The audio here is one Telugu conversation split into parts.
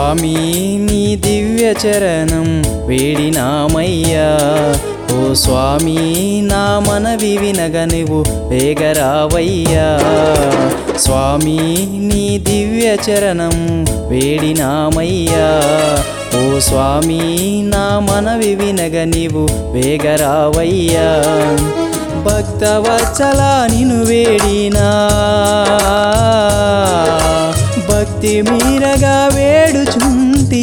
స్వామి నీ దివ్య చరణం వేడినామయ్యా ఓ స్వామి నా మనవి వినగ నువ్వు వేగరావయ్యా స్వామి నీ దివ్య చరణం వేడినామయ్యా ఓ స్వామి నా మనవి వినగ నీవు వేగరావయ్యా భక్తవత్సల నిను వేడినా భక్తి మీరగా వేడుచుంటి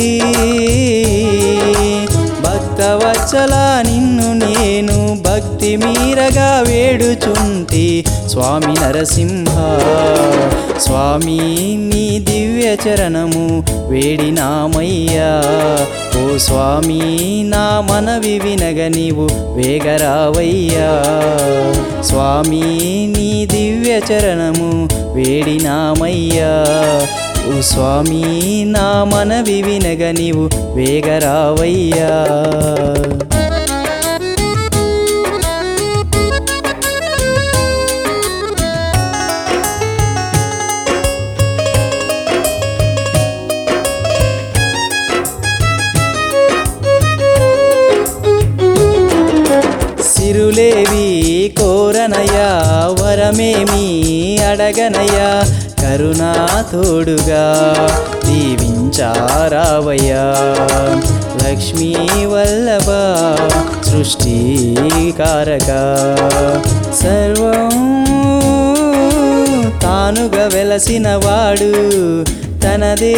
భక్తవత్సల నిన్ను నేను భక్తి మీరగా వేడుచుంటి స్వామి నరసింహ స్వామి నీ దివ్య చరణము వేడినామయ్యా ఓ స్వామి నా మనవి వినగ నీవు వేగరావయ్యా స్వామి నీ దివ్య చరణము వేడినామయ్యా ఓ స్వామి నా మనవి వినగ నీవు వేగరావయ్యా సిరులేవి కోరనయా వరమేమి అడగనయా కరుణా తోడుగా దీవించారావయ్యా లక్ష్మీ వల్లభ సృష్టికారక సర్వం తానుగా వెలసిన వాడు తనదే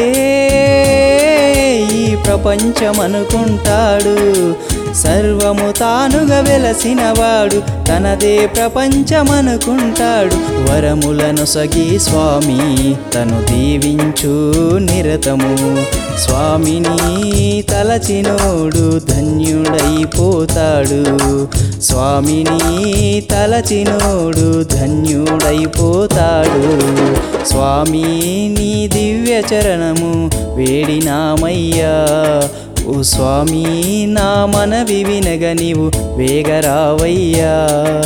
ఈ ప్రపంచమనుకుంటాడు సర్వము తానుగా వెలసిన వాడు తనదే ప్రపంచమనుకుంటాడు వరములను సగి స్వామి తను దీవించు నిరతము స్వామిని తలచినోడు ధన్యుడైపోతాడు స్వామిని తలచినోడు ధన్యుడైపోతాడు స్వామి నీ దివ్య చరణము వేడినామయ్యా ఓ స్వామి నా మనవి వినగ నీవు వేగరావయ్యా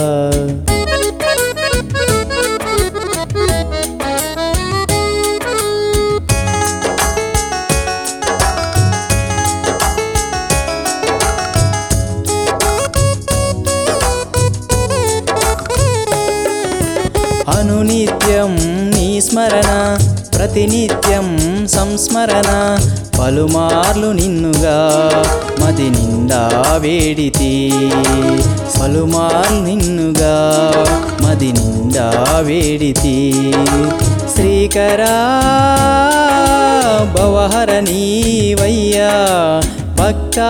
అనునిత్యం నీ స్మరణ ప్రతినిత్యం సంస్మరణ పలుమార్లు నిన్నుగా మది నిండా వేడితి పలుమార్లు నిన్నుగా మది నిండా వేడితి శ్రీకరా భవహర నీవయ్యా భక్త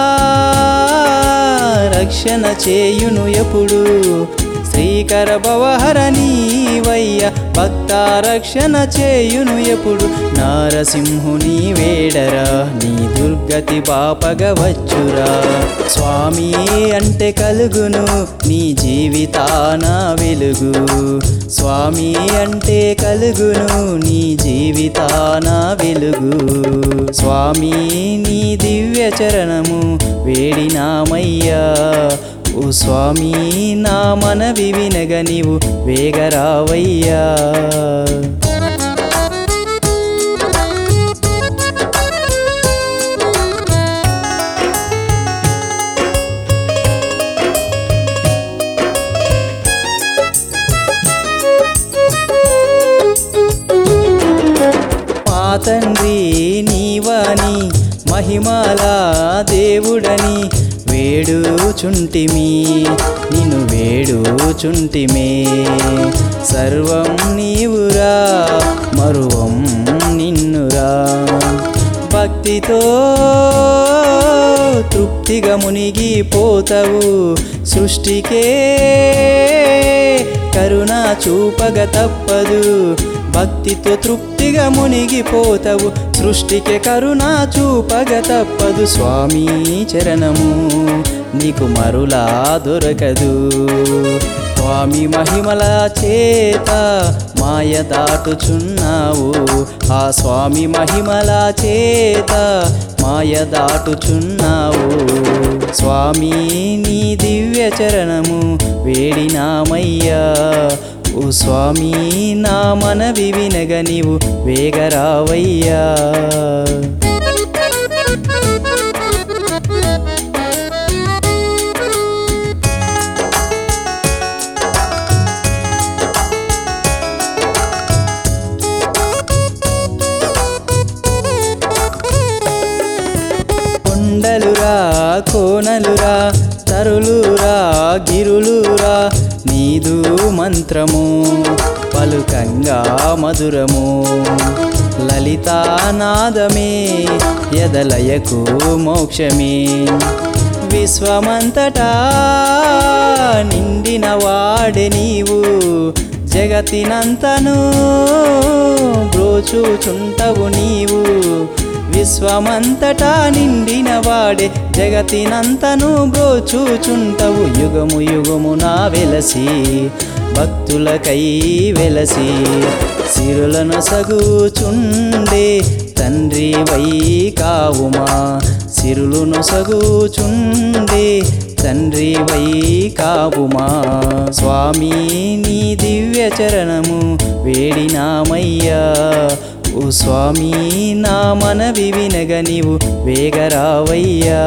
రక్షణ చేయును ఎప్పుడు శ్రీకర భవహర నీవయ్య భక్త రక్షణ చేయును ఎప్పుడు నారసింహుని వేడరా నీ దుర్గతి పాపగవచ్చురా స్వామి అంటే కలుగును నీ జీవితాన వెలుగు స్వామి అంటే కలుగును నీ జీవితాన వెలుగు స్వామి నీ దివ్య చరణము వేడినామయ్యా ఓ స్వామి నా మనవి వినగ నీవు వేగరావయ్యా మా తండ్రి నీవాని మహిమాల దేవుడని వేడుచుంటిమి నిన్ను వేడుచుంటిమే సర్వం నీవురా మరువం నిన్నురా భక్తితో తృప్తిగా మునిగిపోతావు సృష్టికే కరుణ చూపగ తప్పదు భక్తితో తృప్తిగా మునిగిపోతావు సృష్టికి కరుణ చూపగ తప్పదు స్వామి చరణము నీకు మరులా దొరకదు స్వామి మహిమల చేత మాయ దాటుచున్నావు ఆ స్వామి మహిమల చేత మాయ దాటుచున్నావు స్వామి నీ దివ్య చరణము వేడినామయ్యా ఓ స్వామి నా మనవి వినగ నీవు వేగరావయ్యా కొండలురా కోనలురా తరులురా గిరులురా నీదు మంత్రము పలుకంగా మధురము లలితానాదమే యదలయకు మోక్షమే విశ్వమంతటా నిండిన వాడే నీవు జగతినంతను బ్రోచుచుంటవు నీవు విశ్వమంతటా నిండిన వాడే జగతినంతను బ్రోచుచుంటవు యుగము యుగము నా వెలసి భక్తులకై వెలసి సిరులను సగుచుండే తండ్రి వై కావుమా సిరులను సగుచుండే తండ్రి వై కావుమా స్వామి నీ దివ్య చరణము వేడినామయ్యా ఓ స్వామి నా మనవి వినగ నీవు వేగరావయ్యా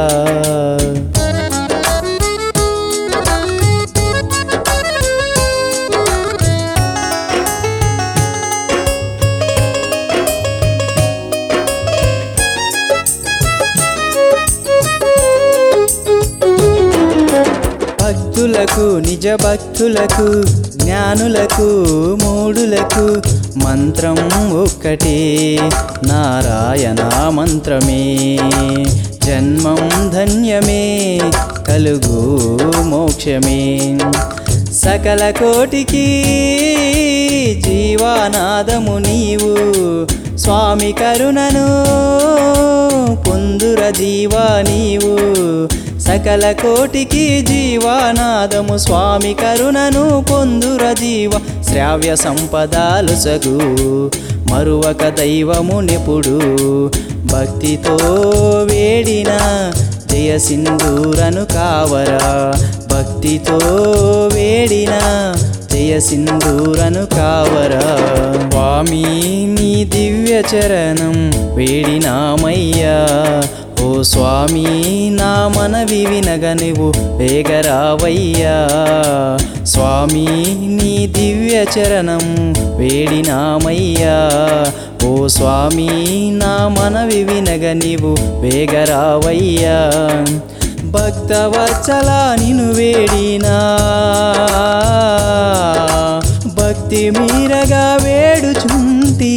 భక్తులకు నిజ భక్తులకు జ్ఞానులకు మూడులకు మంత్రం ఒక్కటే నారాయణ మంత్రమే జన్మం ధన్యమే కలుగు మోక్షమే సకల కోటికి జీవానాదము నీవు స్వామి కరుణను పొందుర జీవా నీవు సకల కోటికి జీవానాదము స్వామి కరుణను పొందుర జీవ శ్రావ్య సంపదాలు సగు మరువక దైవము నిపుడు భక్తితో వేడిన జయ సింధూరను కావరా భక్తితో వేడిన జయ సింధూరను కావరా స్వామి నీ దివ్య చరణం వేడినామయ్యా ఓ స్వామి నా మనవి వినగ నువ్వు వేగరావయ్యా స్వామి నీ దివ్య చరణం వేడినామయ్యా ఓ స్వామి నా మనవి వినగ నీవు వేగరావయ్యా భక్తవత్సల నిను వేడినా భక్తి మీరగా వేడుచుంటి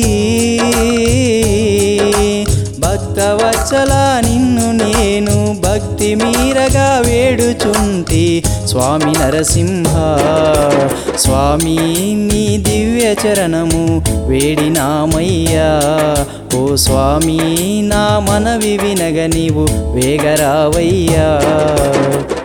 భక్తవత్సల నిన్ను నేను భక్తి మీరగా వేడుచుంటి స్వామి నరసింహ స్వామి నీ దివ్య చరణము వేడినామయ్యా ఓ స్వామి నా మనవి వినగ నీవు వేగరావయ్యా